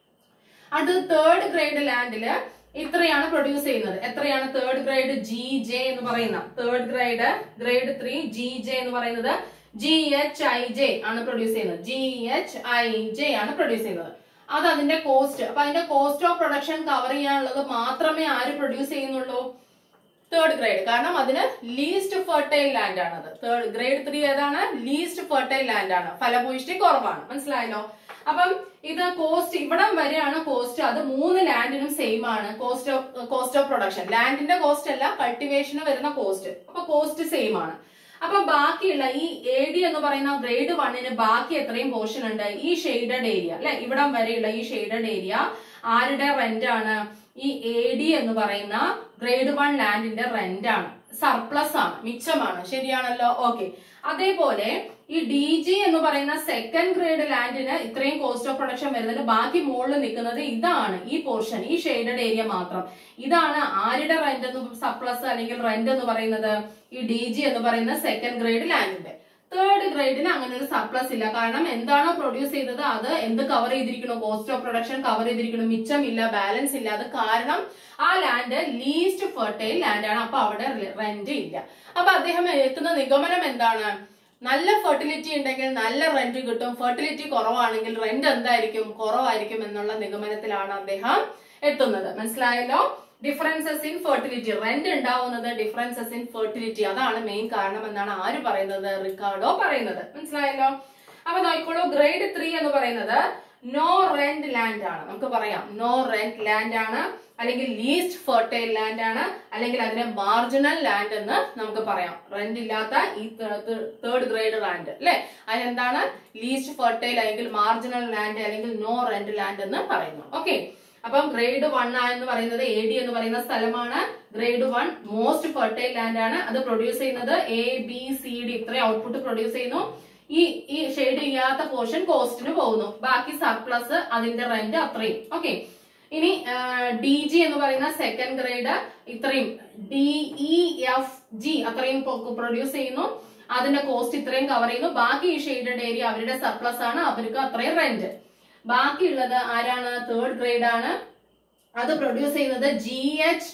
അത് തേർഡ് ഗ്രേഡ് ലാൻഡില് ഇത്രയാണ് പ്രൊഡ്യൂസ് ചെയ്യുന്നത് എത്രയാണ് തേർഡ് ഗ്രേഡ് ജി ജെ എന്ന് പറയുന്ന third grade grade three G J എന്ന് പറയുന്നത് ജി എച്ച് ഐ ജെ ആണ് പ്രൊഡ്യൂസ് ചെയ്യുന്നത് ജി എച്ച് ഐ ജെ ആണ് പ്രൊഡ്യൂസ് ചെയ്യുന്നത് അത് അതിന്റെ കോസ്റ്റ് അപ്പൊ അതിന്റെ കോസ്റ്റ് ഓഫ് പ്രൊഡക്ഷൻ കവർ ചെയ്യാനുള്ളത് മാത്രമേ ആര് പ്രൊഡ്യൂസ് ചെയ്യുന്നുള്ളൂ തേർഡ് ഗ്രേഡ് കാരണം അതിന് ലീസ്റ്റ് ഫെർട്ടൈൽ ലാൻഡ് ആണ് അത് തേർഡ് ഗ്രേഡ് ത്രീ ഏതാണ് ലീസ്റ്റ് ഫെർട്ടൈൽ ലാൻഡ് ആണ് ഫലഭൂയിഷ്ടി കുറവാണ് മനസ്സിലായല്ലോ അപ്പം ഇത് കോസ്റ്റ് ഇവിടം വരെയാണ് കോസ്റ്റ് അത് മൂന്ന് ലാൻഡിനും സെയിം ആണ് cost of cost of production ലാൻഡിന്റെ കോസ്റ്റ് അല്ല കൾട്ടിവേഷന് വരുന്ന കോസ്റ്റ് അപ്പൊ കോസ്റ്റ് സെയിം ആണ് അപ്പൊ ബാക്കിയുള്ള ഈ എ ഡി എന്ന് പറയുന്ന ഗ്രേഡ് വണ്ണിന് ബാക്കി എത്രയും പോർഷൻ ഉണ്ട് ഈ ഷെയ്ഡഡ് ഏരിയ അല്ലെ ഇവിടം വരെയുള്ള ഈ ഷെയ്ഡഡ് ഏരിയ ആരുടെ റെന്റ് ആണ് ഈ എ ഡി എന്ന് പറയുന്ന ഗ്രേഡ് വൺ ലാൻഡിന്റെ റെന്റ് ആണ് സർപ്ലസ് ആണ് മിച്ചമാണ് ശരിയാണല്ലോ ഓക്കെ അതേപോലെ ഈ ഡി ജി എന്ന് പറയുന്ന സെക്കൻഡ് ഗ്രേഡ് ലാൻഡിന് ഇത്രയും കോസ്റ്റ് ഓഫ് പ്രൊഡക്ഷൻ വരുന്നുണ്ട് ബാക്കി മുകളിൽ നിൽക്കുന്നത് ഇതാണ് ഈ പോർഷൻ ഈ ഷെയ്ഡഡ് ഏരിയ മാത്രം ഇതാണ് ആരുടെ റെന്റ് എന്ന് സർപ്ലസ് അല്ലെങ്കിൽ റെന്റ് എന്ന് പറയുന്നത് ഈ ഡി ജി എന്ന് പറയുന്ന സെക്കൻഡ് ഗ്രേഡ് ലാൻഡിന്റെ തേർഡ് ഗ്രേഡിന് അങ്ങനെ ഒരു സർപ്ലസ് ഇല്ല കാരണം എന്താണോ പ്രൊഡ്യൂസ് ചെയ്തത് അത് എന്ത് കവർ ചെയ്തിരിക്കണോ കോസ്റ്റ് ഓഫ് പ്രൊഡക്ഷൻ കവർ ചെയ്തിരിക്കണോ മിച്ചമില്ല ബാലൻസ് ഇല്ല അത് കാരണം ആ ലാൻഡ് ലീസ്റ്റ് ഫെർട്ടൈൽ ലാൻഡ് ആണ് അപ്പൊ അവിടെ റെന്റ് ഇല്ല അപ്പൊ അദ്ദേഹം എത്തുന്ന നിഗമനം എന്താണ് നല്ല ഫെർട്ടിലിറ്റി ഉണ്ടെങ്കിൽ നല്ല റെന്റ് കിട്ടും ഫെർട്ടിലിറ്റി കുറവാണെങ്കിൽ റെന്റ് എന്തായിരിക്കും കുറവായിരിക്കും എന്നുള്ള നിഗമനത്തിലാണ് അദ്ദേഹം എത്തുന്നത് മനസ്സിലായല്ലോ ഡിഫറൻസസ് ഇൻ ഫെർട്ടിലിറ്റി റെന്റ് ഉണ്ടാവുന്നത് ഡിഫറൻസസ് ഇൻ ഫെർട്ടിലിറ്റി അതാണ് മെയിൻ കാരണം എന്നാണ് ആര് പറയുന്നത് റിക്കാർഡോ പറയുന്നത് മനസ്സിലായല്ലോ അപ്പൊ നോക്കിക്കോളൂ ഗ്രേഡ് ത്രീ എന്ന് പറയുന്നത് നോ റെന്റ് ലാൻഡ് ആണ് നമുക്ക് പറയാം നോ റെന്റ് ലാൻഡ് ആണ് അല്ലെങ്കിൽ ലീസ്റ്റ് ഫെർട്ടൈൽ ലാൻഡ് ആണ് അല്ലെങ്കിൽ അതിനെ മാർജിനൽ ലാൻഡ് എന്ന് നമുക്ക് പറയാം റെന്റ് ഇല്ലാത്ത ഈ തേർഡ് ഗ്രേഡ് ലാൻഡ് അല്ലെ അതിനെന്താണ് ലീസ്റ്റ് ഫെർട്ടൈൽ അല്ലെങ്കിൽ മാർജിനൽ ലാൻഡ് അല്ലെങ്കിൽ നോ റെന്റ് ലാൻഡ് എന്ന് പറയുന്നു ഓക്കെ അപ്പം ഗ്രേഡ് വൺ എന്ന് പറയുന്നത് എ ഡി എന്ന് പറയുന്ന സ്ഥലമാണ് grade one most fertile land ആണ് അത് പ്രൊഡ്യൂസ് ചെയ്യുന്നത് എ ബി സി ഡി ഇത്രയും ഔട്ട്പുട്ട് പ്രൊഡ്യൂസ് ചെയ്യുന്നു ഈ ഈ ഷെയ്ഡ് ചെയ്യാത്ത പോർഷൻ കോസ്റ്റിന് പോകുന്നു ബാക്കി സർപ്ലസ് അതിന്റെ റെന്റ് അത്രയും ഓക്കെ ഇനി ഡി ജി എന്ന് പറയുന്ന സെക്കൻഡ് ഗ്രേഡ് ഇത്രയും ഡി ഇ എഫ് ജി അത്രയും പ്രൊഡ്യൂസ് ചെയ്യുന്നു അതിന്റെ കോസ്റ്റ് ഇത്രയും കവർ ചെയ്യുന്നു ബാക്കി ഈ ഷെയ്ഡഡ് ഏരിയ അവരുടെ സർപ്ലസ് ആണ് അവർക്ക് അത്രയും റെന്റ് ബാക്കിയുള്ളത് ആരാണ് തേർഡ് ഗ്രേഡ് ആണ് അത് പ്രൊഡ്യൂസ് ചെയ്യുന്നത് ജി എച്ച്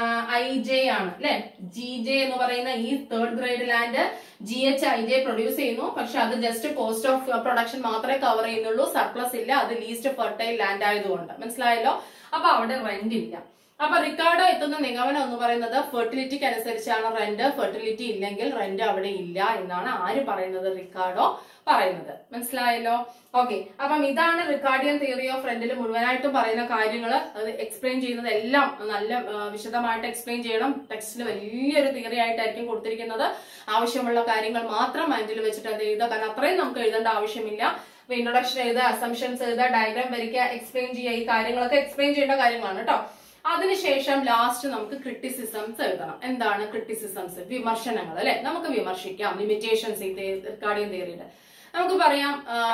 ഐ ജെ ആണ് അല്ലെ ജി ജെ എന്ന് പറയുന്ന ഈ third grade land G H I J produce ചെയ്യുന്നു പക്ഷെ അത് ജസ്റ്റ് കോസ്റ്റ് ഓഫ് പ്രൊഡക്ഷൻ മാത്രമേ കവർ ചെയ്യുന്നുള്ളൂ സർപ്ലസ് ഇല്ല അത് ലീസ്റ്റ് ഫെർട്ടൈൽ ലാൻഡ് ആയതുകൊണ്ട് മനസ്സിലായല്ലോ അപ്പൊ അവിടെ റെന്റ് ഇല്ല അപ്പൊ റിക്കാർഡോ എത്തുന്ന നിഗമനം എന്ന് പറയുന്നത് ഫെർട്ടിലിറ്റിക്ക് അനുസരിച്ചാണ് റെന്റ് ഫെർട്ടിലിറ്റി ഇല്ലെങ്കിൽ റെന്റ് അവിടെ ഇല്ല എന്നാണ് ആര് പറയുന്നത് റിക്കാർഡോ പറയുന്നത് മനസ്സിലായല്ലോ ഓക്കെ അപ്പം ഇതാണ് റിക്കാർഡിയൻ തിയറി ഓഫ് റെന്റിൽ മുഴുവനായിട്ടും പറയുന്ന കാര്യങ്ങൾ അത് എക്സ്പ്ലെയിൻ ചെയ്യുന്നത് എല്ലാം നല്ല ആ, വിശദമായിട്ട് എക്സ്പ്ലെയിൻ ചെയ്യണം ടെക്സ്റ്റിൽ വലിയൊരു തിയറി ആയിട്ടായിരിക്കും കൊടുത്തിരിക്കുന്നത് ആവശ്യമുള്ള കാര്യങ്ങൾ മാത്രം മൈൻഡിൽ വെച്ചിട്ട് അത് എഴുതുക കാരണം അത്രയും നമുക്ക് എഴുതേണ്ട ആവശ്യമില്ല അപ്പൊ ഇൻട്രൊഡക്ഷൻ എഴുതുക അസംഷൻസ് എഴുതുക ഡയഗ്രാം വരയ്ക്കുക എക്സ്പ്ലെയിൻ ചെയ്യുക ഈ കാര്യങ്ങളൊക്കെ എക്സ്പ്ലെയിൻ ചെയ്യേണ്ട കാര്യങ്ങളാണ് കേട്ടോ അതിനുശേഷം ലാസ്റ്റ് നമുക്ക് ക്രിറ്റിസിസംസ് എഴുതണം എന്താണ് ക്രിറ്റിസിസംസ് വിമർശനങ്ങൾ അല്ലെ നമുക്ക് വിമർശിക്കാം ലിമിറ്റേഷൻസ് ഈ റിക്കാർഡിയൻ തിയറിയുടെ നമുക്ക് പറയാം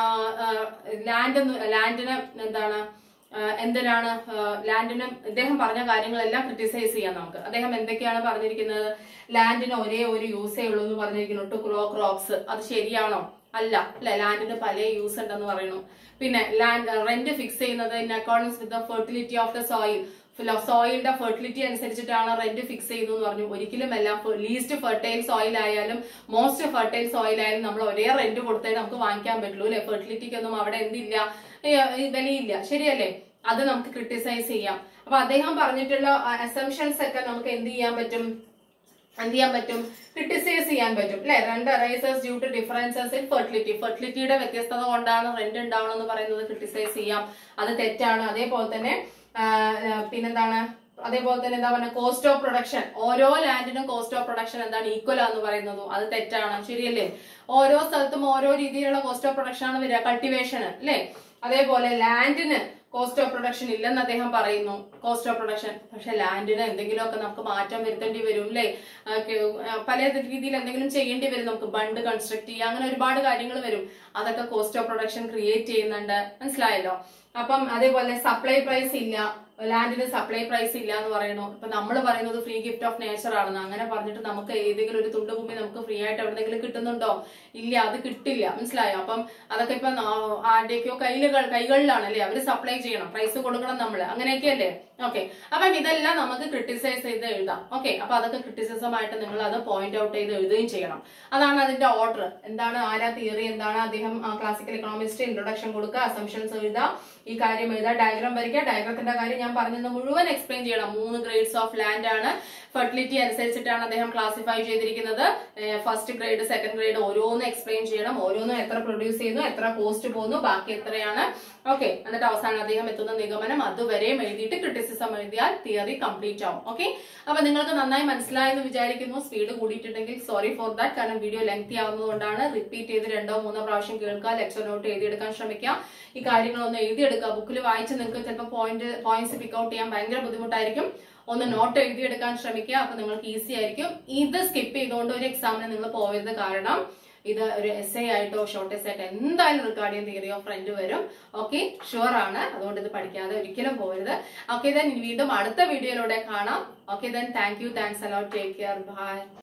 ലാൻഡ് ലാൻഡിന് എന്താണ് ആ, എന്തിനാണ് ലാൻഡിന് അദ്ദേഹം പറഞ്ഞ കാര്യങ്ങളെല്ലാം ക്രിട്ടിസൈസ് ചെയ്യാം നമുക്ക് അദ്ദേഹം എന്തൊക്കെയാണ് പറഞ്ഞിരിക്കുന്നത് ലാൻഡിന് ഒരേ ഒരു യൂസേ ഉള്ളൂ എന്ന് പറഞ്ഞിരിക്കുന്നു ടു ക്രോ ക്രോപ്സ് അത് ശരിയാണോ അല്ല അല്ലെ ലാൻഡിന് പല യൂസ് ഉണ്ടെന്ന് പറയുന്നു പിന്നെ ലാൻഡ് റെന്റ് ഫിക്സ് ചെയ്യുന്നത് in accordance with the fertility of the soil സോയിലിന്റെ ഫെർട്ടിലിറ്റി അനുസരിച്ചിട്ടാണ് റെന്റ് ഫിക്സ് ചെയ്യുന്നത് എന്ന് പറഞ്ഞു ഒരിക്കലും എല്ലാം ലീസ്റ്റ് ഫെർട്ടൈൽ സോയിൽ ആയാലും മോസ്റ്റ് ഫെർട്ടൈൽ സോയിൽ ആയാലും നമ്മൾ ഒരേ റെന്റ് കൊടുത്തേ നമുക്ക് വാങ്ങിക്കാൻ പറ്റുള്ളൂ അല്ലെ ഫെർട്ടിലിറ്റിക്കൊന്നും അവിടെ എന്തില്ല ഏ, ഈ വിലയില്ല ശരിയല്ലേ അത് നമുക്ക് ക്രിട്ടിസൈസ് ചെയ്യാം അപ്പൊ അദ്ദേഹം പറഞ്ഞിട്ടുള്ള അസംഷൻസ് ഒക്കെ നമുക്ക് എന്ത് ചെയ്യാൻ പറ്റും എന്ത് ചെയ്യാൻ പറ്റും ക്രിട്ടിസൈസ് ചെയ്യാൻ പറ്റും അല്ലെ രണ്ട് raises due to differences in fertility ഫെർട്ടിലിറ്റിയുടെ വ്യത്യസ്തത കൊണ്ടാണ് റെന്റ് ഉണ്ടാവണം എന്ന് പറയുന്നത് ക്രിട്ടിസൈസ് ചെയ്യാം അത് തെറ്റാണ് അതേപോലെ തന്നെ ആ, ആ, പിന്നെന്താണ് അതേപോലെ തന്നെ എന്താ പറയുക കോസ്റ്റ് ഓഫ് പ്രൊഡക്ഷൻ ഓരോ ലാൻഡിനും കോസ്റ്റ് ഓഫ് പ്രൊഡക്ഷൻ എന്താണ് ഈക്വൽ ആണെന്ന് പറയുന്നതും അത് തെറ്റാണ് ശരിയല്ലേ ഓരോ സ്ഥലത്തും ഓരോ രീതിയിലുള്ള കോസ്റ്റ് ഓഫ് പ്രൊഡക്ഷൻ ആണ് വരിക കൾട്ടിവേഷൻ അല്ലേ അതേപോലെ ലാൻഡിന് കോസ്റ്റ് ഓഫ് പ്രൊഡക്ഷൻ ഇല്ലെന്ന് അദ്ദേഹം പറയുന്നു കോസ്റ്റ് ഓഫ് പ്രൊഡക്ഷൻ പക്ഷെ ലാൻഡിന് എന്തെങ്കിലുമൊക്കെ നമുക്ക് മാറ്റം വരുത്തേണ്ടി വരും അല്ലേ ആ, ക- ആ, പല രീതിയിൽ എന്തെങ്കിലും ചെയ്യേണ്ടി വരും നമുക്ക് ബണ്ട് കൺസ്ട്രക്ട് ചെയ്യുക അങ്ങനെ ഒരുപാട് കാര്യങ്ങൾ വരും അതൊക്കെ കോസ്റ്റ് ഓഫ് പ്രൊഡക്ഷൻ ക്രിയേറ്റ് ചെയ്യുന്നുണ്ട് മനസ്സിലായല്ലോ അപ്പം അതേപോലെ സപ്ലൈ പ്രൈസ് ഇല്ല ലാൻഡിന് സപ്ലൈ പ്രൈസ് ഇല്ല എന്ന് പറയുന്നു ഇപ്പൊ നമ്മൾ പറയുന്നത് ഫ്രീ ഗിഫ്റ്റ് ഓഫ് നേച്ചർ ആണെന്ന് അങ്ങനെ പറഞ്ഞിട്ട് നമുക്ക് ഏതെങ്കിലും ഒരു തുണ്ട് ഭൂമി നമുക്ക് ഫ്രീ ആയിട്ട് എവിടെന്നെങ്കിലും കിട്ടുന്നുണ്ടോ ഇല്ല അത് കിട്ടില്ല മനസ്സിലായോ അപ്പം അതൊക്കെ ഇപ്പൊ ആ- ആരുടെയൊക്കെയോ കയ്യിലുകൾ കൈകളിലാണ് അല്ലേ അവര് സപ്ലൈ ചെയ്യണം പ്രൈസ് കൊടുക്കണം നമ്മൾ അങ്ങനെയൊക്കെയല്ലേ ഓക്കെ അപ്പം ഇതെല്ലാം നമുക്ക് ക്രിട്ടിസൈസ് ചെയ്ത് എഴുതാം ഓക്കെ അപ്പൊ അതൊക്കെ ക്രിറ്റിസിസം ആയിട്ട് നിങ്ങൾ അത് പോയിന്റ് ഔട്ട് ചെയ്ത് എഴുതുകയും ചെയ്യണം അതാണ് അതിന്റെ ഓർഡർ എന്താണ് ആരാ തിയറി എന്താണ് അദ്ദേഹം ക്ലാസിക്കൽ എക്കണോമിസ്റ്റ് ഇൻട്രൊഡക്ഷൻ കൊടുക്കുക അസംഷൻസ് എഴുതുക ഈ കാര്യം എഴുതുക ഡയഗ്രാം വരയ്ക്കുക ഡയഗ്രത്തിന്റെ കാര്യം ഞാൻ പറഞ്ഞത് മുഴുവൻ എക്സ്പ്ലെയിൻ ചെയ്യണം മൂന്ന് ഗ്രേഡ്സ് ഓഫ് ലാൻഡ് ആണ് ഫെർട്ടിലിറ്റി അനുസരിച്ചിട്ടാണ് അദ്ദേഹം ക്ലാസിഫൈ ചെയ്തിരിക്കുന്നത് ഫസ്റ്റ് ഗ്രേഡ് സെക്കൻഡ് ഗ്രേഡ് ഓരോന്ന് എക്സ്പ്ലെയിൻ ചെയ്യണം ഓരോന്നും എത്ര പ്രൊഡ്യൂസ് ചെയ്യുന്നു എത്ര കോസ്റ്റ് പോകുന്നു ബാക്കി എത്രയാണ് ഓക്കെ എന്നിട്ട് അവസാനം അദ്ദേഹം എത്തുന്ന നിഗമനം അതുവരെയും എഴുതിയിട്ട് ക്രിറ്റിസിസം എഴുതിയാൽ തിയറി കംപ്ലീറ്റ് ആവും ഓക്കെ അപ്പൊ നിങ്ങൾക്ക് നന്നായി മനസ്സിലായെന്ന് വിചാരിക്കുന്നു സ്പീഡ് കൂടിയിട്ടുണ്ടെങ്കിൽ സോറി ഫോർ ദാറ്റ് കാരണം വീഡിയോ ലെങ്തി ആവുന്നതുകൊണ്ടാണ് റിപ്പീറ്റ് ചെയ്ത് രണ്ടോ മൂന്നോ പ്രാവശ്യം കേൾക്കുക ലെക്ചർ നോട്ട് എഴുതിയെടുക്കാൻ ശ്രമിക്കുക ഈ കാര്യങ്ങളൊന്ന് എഴുതിയെടുക്കുക ബുക്കിൽ വായിച്ച് നിങ്ങൾക്ക് ചിലപ്പോൾ പോയിന്റ് പോയിന്റ്സ് പിക്ക് ഔട്ട് ചെയ്യാൻ ഭയങ്കര ബുദ്ധിമുട്ടായിരിക്കും ഒന്ന് നോട്ട് എഴുതിയെടുക്കാൻ ശ്രമിക്കുക അപ്പൊ നിങ്ങൾക്ക് ഈസി ആയിരിക്കും ഇത് സ്കിപ്പ് ചെയ്തുകൊണ്ട് ഒരു എക്സാമിന് നിങ്ങൾ പോകരുത് കാരണം ഇത് ഒരു എസ് ഐ ആയിട്ടോ ഷോർട്ട് എസ് ആയിട്ടോ എന്തായാലും റിക്കാർഡിയൻ തിയറി ഓഫ് ഫ്രണ്ട് വരും ഓക്കെ ഷുവർ ആണ് അതുകൊണ്ട് ഇത് പഠിക്കാതെ ഒരിക്കലും പോകരുത് ഓക്കെ ദെൻ വീണ്ടും അടുത്ത വീഡിയോയിലൂടെ കാണാം okay then thank you thanks a lot take care by